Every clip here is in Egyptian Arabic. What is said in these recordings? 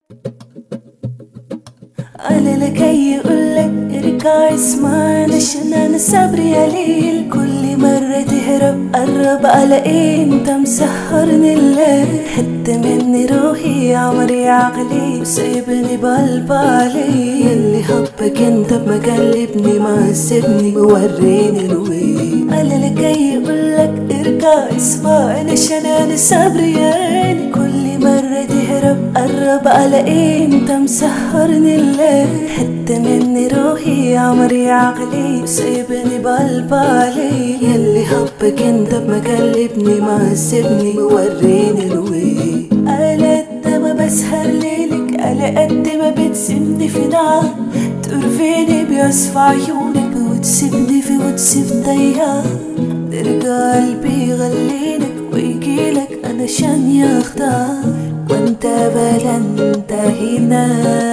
انا لكي يقولك ارجع اسمعني عشان انا صبري قليل كل مرة تهرب قرب الاقي انت مسهرني الليل حتة مني روحي يا عمري عقلي وسايبني بقلب علي يلي حبك انت بمقلبني ما سيبني موريني الويل انا لكي يقولك ارجع اسمعني عشان انا صبري قليل كل مرة تهرب قرب الاقي انت مسهرني الليل حتة مني روحي يا عمري عقلي وسايبني بقلب علي يلي حبك انت بمقلبني ما سيبني موريني الويل على قد ما بسهر ليلك على قد ما بتسيبني في نار تقرفيني بيصفى عيونك وتسيبني في وتسيب ضياع ترجع قلبي يغليلك ويجيلك انا شان يختار وانت بلا انت هنا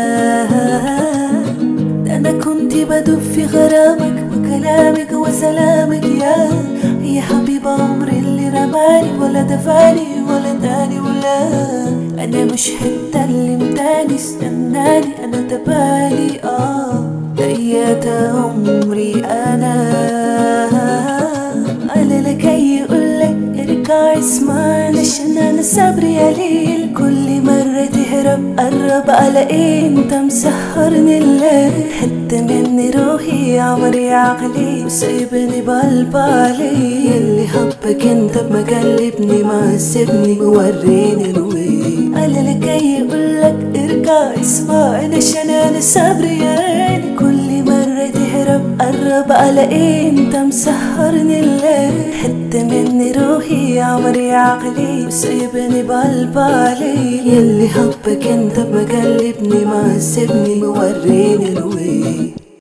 ده انا كنت بدب في غرامك وكلامك وسلامك يا يا حبيب عمري اللي رماني ولا دفاني ولا داني ولا انا مش حتى اللي متاني استناني انا تبالي اه ضيعت عمري انا انا لكي يقولك ارجع اسمعني عشان انا صبري قليل كل مرة تهرب قرب الاقي انت مسهرني الليل حتة مني روحي يا عمري عقلي وسايبني بقلب علي يلي حبك انت بمقلبني ما سيبني موريني الويل انا لكي يقولك ارجع اسمعني عشان انا صبري قليل كل مرة تهرب قرب الاقي انت مسهرني الليل حتة مني روحي يا عمري عقلي وسايبني بقلب علي يلي حبك انت بمقلبني ما سيبني موريني الويل